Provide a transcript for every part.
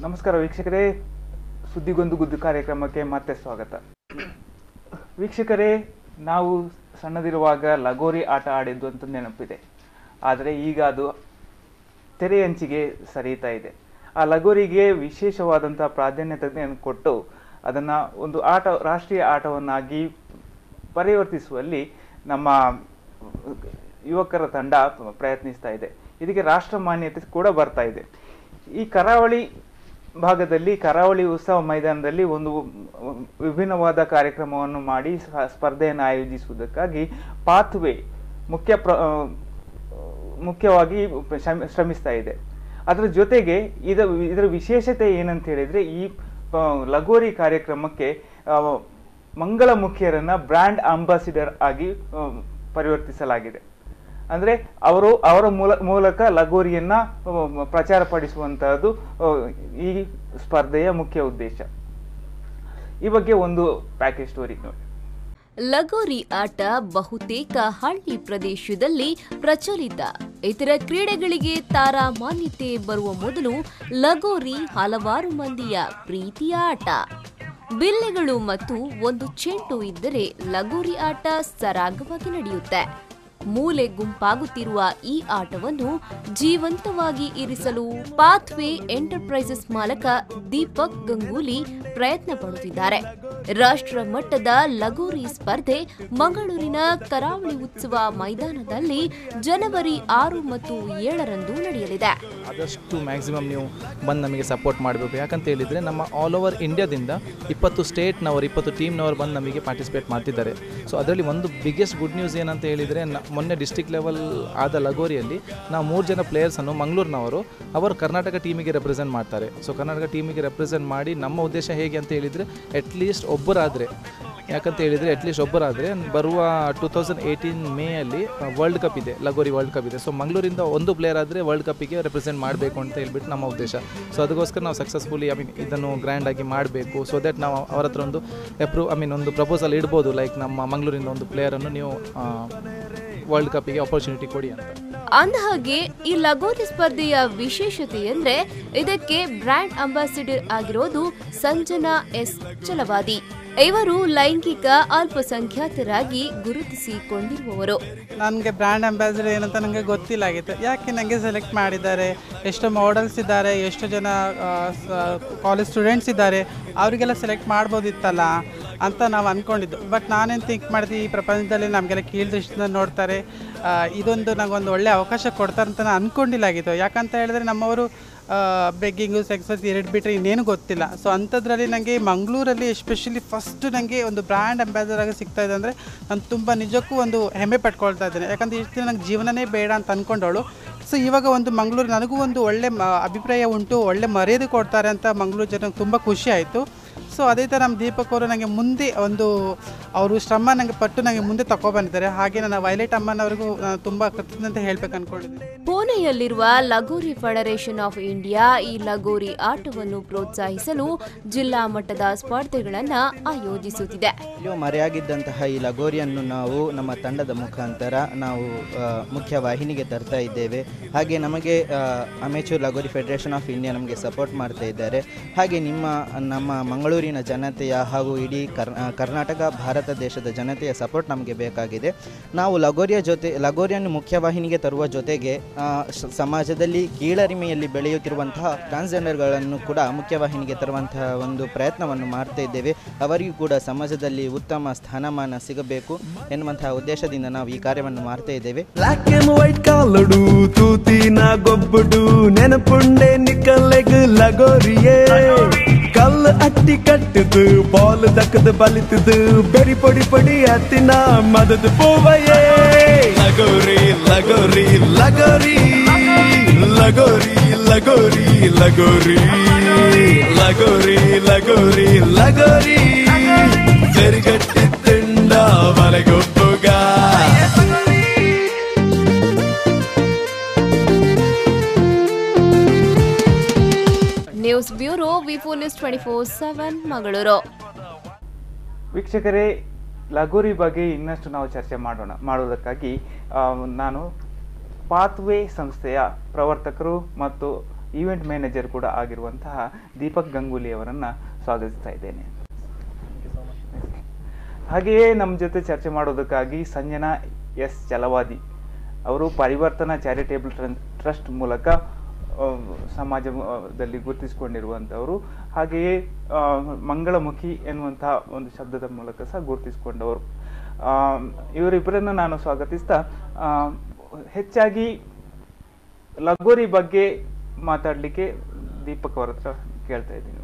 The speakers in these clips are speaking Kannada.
ನಮಸ್ಕಾರ ವೀಕ್ಷಕರೇ ಸುದ್ದಿಗೊಂದು ಗುದ್ದು ಕಾರ್ಯಕ್ರಮಕ್ಕೆ ಮತ್ತೆ ಸ್ವಾಗತ ವೀಕ್ಷಕರೇ ನಾವು ಸಣ್ಣದಿರುವಾಗ ಲಗೋರಿ ಆಟ ಆಡಿದ್ದು ಅಂತ ನೆನಪಿದೆ ಆದರೆ ಈಗ ಅದು ತೆರೆಯಂಚಿಗೆ ಸರಿತಾ ಇದೆ ಆ ಲಗೋರಿಗೆ ವಿಶೇಷವಾದಂಥ ಪ್ರಾಧಾನ್ಯತೆಯನ್ನು ಕೊಟ್ಟು ಅದನ್ನು ಒಂದು ಆಟ ರಾಷ್ಟ್ರೀಯ ಆಟವನ್ನಾಗಿ ಪರಿವರ್ತಿಸುವಲ್ಲಿ ನಮ್ಮ ಯುವಕರ ತಂಡ ಪ್ರಯತ್ನಿಸ್ತಾ ಇದೆ ಇದಕ್ಕೆ ರಾಷ್ಟ್ರ ಮಾನ್ಯತೆ ಕೂಡ ಬರ್ತಾ ಇದೆ ಈ ಕರಾವಳಿ ಭಾಗದಲ್ಲಿ ಕರಾವಳಿ ಉತ್ಸವ ಮೈದಾನದಲ್ಲಿ ಒಂದು ವಿಭಿನ್ನವಾದ ಕಾರ್ಯಕ್ರಮವನ್ನು ಮಾಡಿ ಸ- ಸ್ಪರ್ಧೆಯನ್ನು ಆಯೋಜಿಸುವುದಕ್ಕಾಗಿ ಪಾತ್ವೇ ಮುಖ್ಯ ಪ್ರ ಆ, ಮುಖ್ಯವಾಗಿ ಶ್ರಮ- ಶ್ರಮಿಸ್ತಾ ಇದೆ ಅದರ ಜೊತೆಗೆ ಇದ ಇದರ ವಿಶೇಷತೆ ಏನಂತ ಹೇಳಿದ್ರೆ ಈ ಆ, ಲಗೋರಿ ಕಾರ್ಯಕ್ರಮಕ್ಕೆ ಆ, ಮಂಗಳ ಮುಖಿಯರನ್ನ ಬ್ರ್ಯಾಂಡ್ ಅಂಬಾಸಿಡರ್ ಆಗಿ ಆ, ಪರಿವರ್ತಿಸಲಾಗಿದೆ ಅಂದ್ರೆ ಅವರು ಅವರ ಮೂಲ ಮೂಲಕ ಲಗೋರಿಯನ್ನ ಆ, ಪ್ರಚಾರ ಪಡಿಸುವಂತಹದ್ದು ಆ, ಈ ಸ್ಪರ್ಧೆಯ ಮುಖ್ಯ ಉದ್ದೇಶ ಈ ಬಗ್ಗೆ ಒಂದು ಪ್ಯಾಕೇಜ್ ಸ್ಟೋರಿ ನೋಡಿ ಲಗೋರಿ ಆಟ ಬಹುತೇಕ ಹಳ್ಳಿ ಪ್ರದೇಶದಲ್ಲಿ ಪ್ರಚಲಿತ ಇತರ ಕ್ರೀಡೆಗಳಿಗೆ ತಾರಾ ಮಾನ್ಯತೆ ಬರುವ ಮೊದಲು ಲಗೋರಿ ಹಲವಾರು ಮಂದಿಯ ಪ್ರೀತಿಯ ಆಟ ಬಿಲ್ಲೆಗಳು ಮತ್ತು ಒಂದು ಚೆಂಡು ಇದ್ದರೆ ಲಗೋರಿ ಆಟ ಸರಾಗವಾಗಿ ನಡೆಯುತ್ತೆ ಮೂಲೆ ಗುಂಪಾಗುತ್ತಿರುವ ಈ ಆಟವನ್ನು ಜೀವಂತವಾಗಿ ಇರಿಸಲು ಪಾಥ್ವೇ ಎಂಟರ್ಪ್ರೈಸಸ್ ಮಾಲಕ ದೀಪಕ್ ಗಂಗೂಲಿ ಪ್ರಯತ್ನ ಪಡುತ್ತಿದ್ದಾರೆ ರಾಷ್ಟ್ರ ಮಟ್ಟದ ಲಗೋರಿ ಸ್ಪರ್ಧೆ ಮಂಗಳೂರಿನ ಕರಾವಳಿ ಉತ್ಸವ ಮೈದಾನದಲ್ಲಿ ಜನವರಿ ಆರು ಮತ್ತು ಏಳರಂದು ನಡೆಯಲಿದೆ ಆದಷ್ಟು ಮ್ಯಾಕ್ಸಿಮಮ್ ನೀವು ಬಂದು ನಮಗೆ ಸಪೋರ್ಟ್ ಮಾಡಬೇಕು ಯಾಕಂತ ಹೇಳಿದರೆ ನಮ್ಮ ಆಲ್ ಓವರ್ ಇಂಡಿಯಾದಿಂದ ಇಪ್ಪತ್ತು ಸ್ಟೇಟ್ನವರು ಇಪ್ಪತ್ತು ಟೀಮ್ನವರು ಬಂದು ನಮಗೆ ಪಾರ್ಟಿಸಿಪೇಟ್ ಮಾಡ್ತಿದ್ದಾರೆ ಸೊ ಅದರಲ್ಲಿ ಒಂದು ಬಿಗ್ಗೆಸ್ಟ್ ಗುಡ್ ನ್ಯೂಸ್ ಏನಂತ ಹೇಳಿದರೆ ನ ಮೊನ್ನೆ ಡಿಸ್ಟಿಕ್ ಲೆವೆಲ್ ಆದ ಲಗೋರಿಯಲ್ಲಿ ನಾವು ಮೂರು ಜನ ಪ್ಲೇಯರ್ಸನ್ನು ಮಂಗಳೂರಿನವರು ಅವರು ಕರ್ನಾಟಕ ಟೀಮಿಗೆ ರೆಪ್ರೆಸೆಂಟ್ ಮಾಡ್ತಾರೆ ಸೊ ಕರ್ನಾಟಕ ಟೀಮಿಗೆ ರೆಪ್ರೆಸೆಂಟ್ ಮಾಡಿ ನಮ್ಮ ಉದ್ದೇಶ ಹೇಗೆ ಅಂತ ಹೇಳಿದರೆ ಅಟ್ಲೀಸ್ಟ್ ಒಬ್ಬರಾದರೆ ಯಾಕಂತ ಹೇಳಿದರೆ ಅಟ್ಲೀಸ್ಟ್ ಒಬ್ಬರಾದರೆ ಬರುವ ಟೂ ತೌಸಂಡ್ ಏಯ್ಟೀನ್ ಮೇಯಲ್ಲಿ ವರ್ಲ್ಡ್ ಕಪ್ ಇದೆ ಲಗೋರಿ ವರ್ಲ್ಡ್ ಕಪ್ ಇದೆ ಸೊ ಮಂಗಳೂರಿಂದ ಒಂದು ಪ್ಲೇಯರ್ ಆದರೆ ವರ್ಲ್ಡ್ ಕಪ್ಪಿಗೆ ರೆಪ್ರೆಸೆಂಟ್ ಮಾಡಬೇಕು ಅಂತ ಹೇಳ್ಬಿಟ್ಟು ನಮ್ಮ ಉದ್ದೇಶ ಸೊ ಅದಕ್ಕೋಸ್ಕರ ನಾವು ಸಕ್ಸಸ್ಫುಲಿ ಐ ಮೀನ್ ಇದನ್ನು ಗ್ರ್ಯಾಂಡಾಗಿ ಮಾಡಬೇಕು ಸೊ ದಟ್ ನಾವು ಅವರ ಹತ್ರ ಒಂದು ಅಪ್ರೂವ್ ಐ ಮೀನ್ ಒಂದು ಪ್ರಪೋಸಲ್ ಇಡ್ಬೋದು ಲೈಕ್ ನಮ್ಮ ಮಂಗಳೂರಿಂದ ಒಂದು ಪ್ಲೇಯರನ್ನು ನೀವು ವರ್ಲ್ಡ್ ಕಪ್ಪಿಗೆ ಆಪರ್ಚುನಿಟಿ ಕೊಡಿ ಅಂತ ಅಂದಹಾಗೆ ಈ ಲಗೋರಿ ಸ್ಪರ್ಧೆಯ ವಿಶೇಷತೆ ಅಂದ್ರೆ ಇದಕ್ಕೆ ಬ್ರ್ಯಾಂಡ್ ಅಂಬಾಸಿಡರ್ ಆಗಿರೋದು ಸಂಜನಾ ಎಸ್ ಚಲವಾದಿ ಇವರು ಲೈಂಗಿಕ ಅಲ್ಪಸಂಖ್ಯಾತರಾಗಿ ಗುರುತಿಸಿಕೊಂಡಿರುವವರು ನನಗೆ ಬ್ರ್ಯಾಂಡ್ ಅಂಬಾಸಿಡರ್ ಏನಂತ ನನಗೆ ಗೊತ್ತಿಲ್ಲ ಆಗಿತ್ತು ಯಾಕೆ ನನಗೆ ಸೆಲೆಕ್ಟ್ ಮಾಡಿದ್ದಾರೆ ಎಷ್ಟು ಮಾಡೆಲ್ಸ್ ಇದ್ದಾರೆ ಎಷ್ಟು ಜನ ಕಾಲೇಜ್ ಸ್ಟೂಡೆಂಟ್ಸ್ ಇದ್ದಾರೆ ಅವರಿಗೆಲ್ಲ ಸೆಲೆಕ್ಟ್ ಮಾಡ್ಬೋದಿತ್ತಲ್ಲ ಅಂತ ನಾವು ಅಂದ್ಕೊಂಡಿದ್ದು ಬಟ್ ನಾನೇನು ಥಿಂಕ್ ಮಾಡಿದೆ ಈ ಪ್ರಪಂಚದಲ್ಲಿ ನಮಗೆಲ್ಲ ಕೀಳ್ದೃಷ್ಟಿಯಿಂದ ನೋಡ್ತಾರೆ ಆ, ಇದೊಂದು ನನಗೊಂದು ಒಳ್ಳೆ ಅವಕಾಶ ಕೊಡ್ತಾರೆ ಅಂತ ನಾನು ಅಂದ್ಕೊಂಡಿಲ್ಲ ಆಗಿತ್ತು ಯಾಕಂತ ಹೇಳಿದ್ರೆ ನಮ್ಮವರು ಬೆಗ್ಗಿಂಗು ಸೆಕ್ಸಸ್ ಎರಡು ಬಿಟ್ಟರೆ ಇನ್ನೇನು ಗೊತ್ತಿಲ್ಲ ಸೊ ಅಂಥದ್ರಲ್ಲಿ ನನಗೆ ಮಂಗಳೂರಲ್ಲಿ ಎಸ್ಪೆಷಲಿ ಫಸ್ಟ್ ನನಗೆ ಒಂದು ಬ್ರ್ಯಾಂಡ್ ಅಂಬಾಸಿಡರ್ ಆಗಿ ಸಿಗ್ತಾ ಇದೆ ಅಂದರೆ ನಾನು ತುಂಬ ನಿಜಕ್ಕೂ ಒಂದು ಹೆಮ್ಮೆ ಪಟ್ಕೊಳ್ತಾ ಇದ್ದೇನೆ ಯಾಕಂದರೆ ಇಷ್ಟು ದಿನ ನಂಗೆ ಜೀವನನೇ ಬೇಡ ಅಂತ ಅಂದ್ಕೊಂಡವಳು ಸೊ ಇವಾಗ ಒಂದು ಮಂಗಳೂರು ನನಗೂ ಒಂದು ಒಳ್ಳೆ ಮ- ಅಭಿಪ್ರಾಯ ಉಂಟು ಒಳ್ಳೆ ಮರ್ಯಾದೆ ಕೊಡ್ತಾರೆ ಅಂತ ಮಂಗಳೂರು ಜನಕ್ಕೆ ತುಂಬ ಖುಷಿ ಆಯಿತು ಸೊ ಅದೇ ಥರ ನಮ್ಮ ದೀಪಕ್ ಅವರು ನನಗೆ ಮುಂದೆ ಒಂದು ಅವರು ಶ್ರಮ ನನಗೆ ಪಟ್ಟು ನನಗೆ ಮುಂದೆ ತಗೊಬಂದಿದ್ದಾರೆ ಹಾಗೆ ನನ್ನ ವೈಲೆಟ್ ಅಮ್ಮನವರಿಗೂ ನಾನು ತುಂಬ ಕೃತಜ್ಞತೆ ಹೇಳ್ಬೇಕು ಅಂದ್ಕೊಂಡಿದ್ದೀನಿ ಪುಣೆಯಲ್ಲಿರುವ ಲಗೋರಿ ಫೆಡರೇಷನ್ ಆಫ್ ಇಂಡಿಯಾ ಈ ಲಗೋರಿ ಆಟವನ್ನು ಪ್ರೋತ್ಸಾಹಿಸಲು ಜಿಲ್ಲಾ ಮಟ್ಟದ ಸ್ಪರ್ಧೆಗಳನ್ನ ಆಯೋಜಿಸುತ್ತಿದೆ ಇಲ್ಲಿಯೂ ಮರೆಯಾಗಿದ್ದಂತಹ ಈ ಲಗೋರಿಯನ್ನು ನಾವು ನಮ್ಮ ತಂಡದ ಮುಖಾಂತರ ನಾವು ಆ, ಮುಖ್ಯ ವಾಹಿನಿಗೆ ತರ್ತಾ ಇದ್ದೇವೆ ಹಾಗೆ ನಮಗೆ amateur Lagori federation of India ನಮಗೆ ಸಪೋರ್ಟ್ ಮಾಡ್ತಾ ಇದ್ದಾರೆ ಹಾಗೆ ನಿಮ್ಮ ನಮ್ಮ ಮಂಗಳೂರಿನ ಜನತೆಯ ಹಾಗೂ ಇಡೀ ಕರ್ ಆ, ಕರ್ನಾಟಕ ಭಾರತ ದೇಶದ ಜನತೆಯ ಸಪೋರ್ಟ್ ನಮಗೆ ಬೇಕಾಗಿದೆ ನಾವು ಲಗೋರಿಯ ಜೊತೆ ಲಗೋರಿಯನ್ನು ಮುಖ್ಯವಾಹಿನಿಗೆ ತರುವ ಜೊತೆಗೆ ಆ, ಶ- ಸಮಾಜದಲ್ಲಿ ಕೀಳರಿಮೆಯಲ್ಲಿ ಬೆಳೆಯುತ್ತಿರುವಂತಹ ಟ್ರಾನ್ಸ್ಜೆಂಡರ್ಗಳನ್ನು ಕೂಡ ಮುಖ್ಯವಾಹಿನಿಗೆ ತರುವಂತಹ ಒಂದು ಪ್ರಯತ್ನವನ್ನು ಮಾಡ್ತಾ ಇದ್ದೇವೆ ಅವರಿಗೂ ಕೂಡ ಸಮಾಜದಲ್ಲಿ ಉತ್ತಮ ಸ್ಥಾನಮಾನ ಸಿಗಬೇಕು ಎನ್ನುವಂತಹ ಉದ್ದೇಶದಿಂದ ನಾವು ಈ ಕಾರ್ಯವನ್ನು ಮಾಡ್ತಾ ಇದ್ದೇವೆ ಬ್ಲಾಕ್ ಅಂಡ್ ವೈಟ್ ಕಾಲಡು ತೂತಿನ ಗೊಬ್ಬಡು ನೆನಪುಂಡೆ ನಿಕ್ಕಲೆಗ್ ಲಗೋರಿಯೇ ಕಲ್ಲು ಅಟ್ಟಿ ಕಟ್ಟದು ಬಾಲ್ ದಕ್ಕದ ಬಲಿತದು ಬೆರಿ ಪೊಡಿ ಪೊಡಿ ಹತ್ತಿನ ಮದದ ಪೂವಯೇ ಲಗೋರಿ ಲಗೋರಿ ಲಗೋರಿ ಲಗೋರಿ ಲಗೋರಿ ಲಗೋರಿ ಲಗೋರಿ ಲಗೋರಿ ಲಗೋರಿ ಸರಿಗಟ್ಟಿ ತಿಂಡ ಬಲಗೊಬ್ಬುಗ news bureau V four news twenty four seven Mangaluru ವೀಕ್ಷಕರೇ ಲಗೋರಿ ಬಗ್ಗೆ ಇನ್ನಷ್ಟು ನಾವು ಚರ್ಚೆ ಮಾಡೋಣ ಮಾಡುವುದಕ್ಕಾಗಿ ಆ, ನಾನು ಪಾತ್ವೇ ಸಂಸ್ಥೆಯ ಪ್ರವರ್ತಕರು ಮತ್ತು ಈವೆಂಟ್ ಮ್ಯಾನೇಜರ್ ಕೂಡ ಆಗಿರುವಂತಹ ದೀಪಕ್ ಗಂಗೂಲಿ ಅವರನ್ನು ಸ್ವಾಗತಿಸ್ತಾ ಇದ್ದೇನೆ ಹಾಗೆಯೇ ನಮ್ಮ ಜೊತೆ ಚರ್ಚೆ ಮಾಡೋದಕ್ಕಾಗಿ ಸಂಜನಾ ಎಸ್ ಚಲವಾದಿ ಅವರು ಪರಿವರ್ತನಾ ಚಾರಿಟೇಬಲ್ ಟ್ರಸ್ಟ್ ಮೂಲಕ ಆ, ಸಮಾಜದಲ್ಲಿ ಗುರುತಿಸಿಕೊಂಡಿರುವಂಥವರು ಹಾಗೆಯೇ ಆ, ಮಂಗಳಮುಖಿ ಎನ್ನುವಂತಹ ಒಂದು ಶಬ್ದದ ಮೂಲಕ ಸಹ ಗುರುತಿಸಿಕೊಂಡವರು ಆ, ಇವರಿಬ್ಬರನ್ನು ನಾನು ಸ್ವಾಗತಿಸ್ತಾ ಆ, ಹೆಚ್ಚಾಗಿ ಲಗೋರಿ ಬಗ್ಗೆ ಮಾತಾಡಲಿಕ್ಕೆ ದೀಪಕ್ ಅವ್ರ ಹತ್ರ ಕೇಳ್ತಾ ಇದ್ದೀನಿ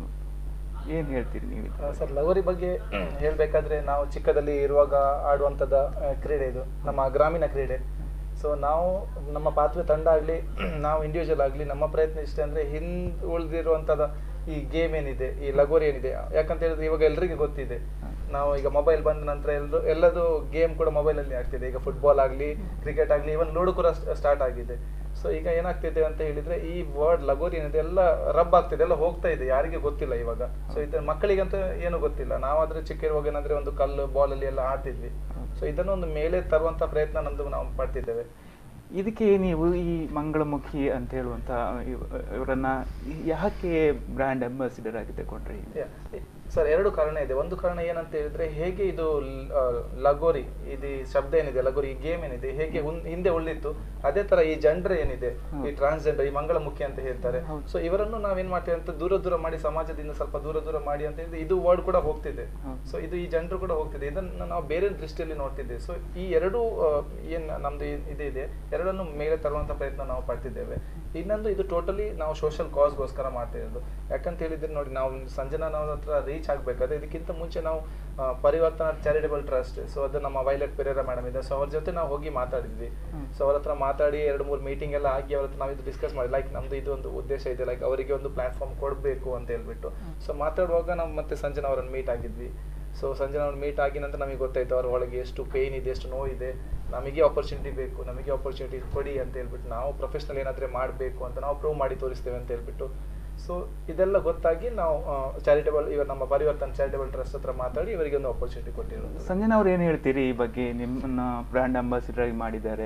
ಏನು ಹೇಳ್ತೀರಿ ನೀವು ಇದ್ರ ಬಗ್ಗೆ? ಸರ್ ಲಗೋರಿ ಬಗ್ಗೆ ಹೇಳಬೇಕಾದ್ರೆ ನಾವು ಚಿಕ್ಕದಲ್ಲಿ ಇರುವಾಗ ಆಡುವಂಥದ್ದು ಆ, ಕ್ರೀಡೆ ಇದು ನಮ್ಮ ಗ್ರಾಮೀಣ ಕ್ರೀಡೆ ಸೊ ನಾವು ನಮ್ಮ ಪಾತ್ವೆ ತಂಡ ಆಗಲಿ ನಾವು ಇಂಡಿವಿಜುವಲ್ ಆಗಲಿ ನಮ್ಮ ಪ್ರಯತ್ನ ಇಷ್ಟೇ ಅಂದರೆ ಹಿಂದೆ ಉಳಿದಿರುವಂಥದ್ದು ಈ ಗೇಮ್ ಏನಿದೆ ಈ ಲಗೋರಿ ಏನಿದೆ ಯಾಕಂತ ಹೇಳಿದ್ರೆ ಇವಾಗ ಎಲ್ರಿಗೂ ಗೊತ್ತಿದೆ ನಾವು ಈಗ ಮೊಬೈಲ್ ಬಂದ ನಂತರ ಎಲ್ಲರೂ ಎಲ್ಲದು ಗೇಮ್ ಕೂಡ ಮೊಬೈಲಲ್ಲಿ ಆಗ್ತಿದೆ ಈಗ ಫುಟ್ಬಾಲ್ ಆಗಲಿ ಕ್ರಿಕೆಟ್ ಆಗಲಿ ಇವನ್ ಲೂಡೋ ಕೂಡ ಸ್ಟಾರ್ಟ್ ಆಗಿದೆ ಸೊ ಈಗ ಏನಾಗ್ತಿದೆ ಅಂತ ಹೇಳಿದ್ರೆ ಈ ವರ್ಡ್ ಲಗೋರಿ ಏನಿದೆ ಎಲ್ಲ ರಬ್ ಆಗ್ತಿದೆ ಎಲ್ಲ ಹೋಗ್ತಾ ಇದೆ ಯಾರಿಗೆ ಗೊತ್ತಿಲ್ಲ ಇವಾಗ ಸೊ ಇದು ಮಕ್ಕಳಿಗಂತ ಏನು ಗೊತ್ತಿಲ್ಲ ನಾವಾದ್ರೆ ಚಿಕ್ಕ ಇರುವಾಗ ಏನಂದ್ರೆ ಒಂದು ಕಲ್ಲು ಬಾಲ್ ಅಲ್ಲಿ ಎಲ್ಲ ಆಡ್ತಿದ್ವಿ ಸೊ ಇದನ್ನು ಒಂದು ಮೇಲೆ ತರುವಂತ ಪ್ರಯತ್ನ ನಮ್ದು ನಾವು ಮಾಡ್ತಿದ್ದೇವೆ ಇದಕ್ಕೆ ನೀವು ಈ ಮಂಗಳಮುಖಿ ಅಂತ ಹೇಳುವಂತ ಇವ್- ಇವರನ್ನ ಯಾಕೆ ಬ್ರ್ಯಾಂಡ್ ಅಂಬಾಸಿಡರ್ ಆಗಿ ತಗೊಂಡ್ರಿ ಸರ್ ಎರಡು ಕಾರಣ ಇದೆ ಒಂದು ಕಾರಣ ಏನಂತ ಹೇಳಿದ್ರೆ ಹೇಗೆ ಇದು ಲ್- ಆ, ಲಗೋರಿ ಇದು ಶಬ್ದ ಏನಿದೆ ಲಗೋರಿ ಈ ಗೇಮ್ ಏನಿದೆ ಹೇಗೆ ಹುನ್- ಹಿಂದೆ ಉಳಿದಿತ್ತು ಅದೇ ತರ ಈ ಜಂಡರ್ ಏನಿದೆ ಈ ಟ್ರಾನ್ಸ್ಜೆಂಡರ್ ಈ ಮಂಗಳಮುಖಿ ಅಂತ ಹೇಳ್ತಾರೆ ಸೊ ಇವರನ್ನು ನಾವೇನ್ ಮಾಡ್ತೇವೆ ಅಂತ ದೂರ ದೂರ ಮಾಡಿ ಸಮಾಜದಿಂದ ಸ್ವಲ್ಪ ದೂರ ದೂರ ಮಾಡಿ ಅಂತ ಹೇಳಿದ್ರೆ ಇದು ವರ್ಡ್ ಕೂಡ ಹೋಗ್ತಿದೆ ಸೊ ಇದು ಈ ಜನರು ಕೂಡ ಹೋಗ್ತಿದೆ ಇದನ್ನ ನಾವು ಬೇರೆ ದೃಷ್ಟಿಯಲ್ಲಿ ನೋಡ್ತಿದ್ದೇವೆ ಸೊ ಈ ಎರಡು ಆ, ಏನ್ ನಮ್ದು ಇ- ಇದು ಇದೆ ಎರಡನ್ನು ಮೇಲೆ ತರುವಂತ ಪ್ರಯತ್ನ ನಾವು ಪಡ್ತಿದ್ದೇವೆ ಇನ್ನೊಂದು ಇದು ಟೋಟಲಿ ನಾವು ಸೋಷಿಯಲ್ ಕಾಸ್ಗೋಸ್ಕರ ಮಾಡ್ತಾ ಇರೋದು ಯಾಕಂತ ಹೇಳಿದ್ರೆ ನೋಡಿ ನಾವು ಸಂಜನಾ ನಾವು ಹತ್ರ ರೀಚ್ ಆಗ್ಬೇಕಾದ್ರೆ ಇದಕ್ಕಿಂತ ಮುಂಚೆ ನಾವು ಆ, ಪರಿವರ್ತನಾ ಚಾರಿಟೇಬಲ್ ಟ್ರಸ್ಟ್ ಸೊ ಅದು ನಮ್ಮ ವೈಲೆಟ್ ಪೆರೇರಾ ಮೇಡಮ್ ಇದೆ ಸೊ ಅವ್ರ ಜೊತೆ ನಾವು ಹೋಗಿ ಮಾತಾಡಿದ್ವಿ ಸೊ ಅವ್ರ ಹತ್ರ ಮಾತಾಡಿ ಎರಡು ಮೂರು ಮೀಟಿಂಗ್ ಎಲ್ಲ ಆಗಿ ಅವ್ರ ಹತ್ರ ನಾವು ಇದು ಡಿಸ್ಕಸ್ ಮಾಡಿ ಲೈಕ್ ನಮ್ದು ಇದು ಒಂದು ಉದ್ದೇಶ ಇದೆ ಲೈಕ್ ಅವರಿಗೆ ಒಂದು ಪ್ಲಾಟ್ಫಾರ್ಮ್ ಕೊಡಬೇಕು ಅಂತ ಹೇಳ್ಬಿಟ್ಟು ಸೊ ಮಾತಾಡುವಾಗ ನಾವು ಮತ್ತೆ ಸಂಜನಾ ಅವರನ್ನು ಮೀಟ್ ಆಗಿದ್ವಿ ಸೊ ಸಂಜೆ ಅವ್ರು ಮೀಟ್ ಆಗಿ ನಂತರ ನಮಗೆ ಗೊತ್ತಾಯ್ತು ಅವ್ರ ಒಳಗೆ ಎಷ್ಟು ಪೇನ್ ಇದೆ ಎಷ್ಟು ನೋವಿದೆ ನಮಗೆ ಆಪರ್ಚುನಿಟಿ ಬೇಕು ನಮಗೆ ಆಪರ್ಚುನಿಟಿ ಕೊಡಿ ಅಂತ ಹೇಳ್ಬಿಟ್ಟು ನಾವು ಪ್ರೊಫೆಷನಲ್ ಏನಾದ್ರೆ ಮಾಡಬೇಕು ಅಂತ ನಾವು ಪ್ರೂವ್ ಮಾಡಿ ತೋರಿಸ್ತೇವೆ ಅಂತ ಹೇಳ್ಬಿಟ್ಟು ಸೊ ಇದೆಲ್ಲ ಗೊತ್ತಾಗಿ ನಾವು ಚಾರಿಟೇಬಲ್ ಇವಾಗ ನಮ್ಮ ಪರಿವರ್ತನ್ ಚಾರಿಟೇಬಲ್ ಟ್ರಸ್ಟ್ ಹತ್ರ ಮಾತಾಡಿ ಇವರಿಗೆ ಒಂದು ಆಪರ್ಚುನಿಟಿ ಕೊಟ್ಟಿರೋದು ಸಂಜನಾ ಅವ್ರು ಏನು ಹೇಳ್ತೀರಿ ಈ ಬಗ್ಗೆ ನಿಮ್ಮನ್ನ ಬ್ರ್ಯಾಂಡ್ ಅಂಬಾಸಿಡರ್ ಆಗಿ ಮಾಡಿದ್ದಾರೆ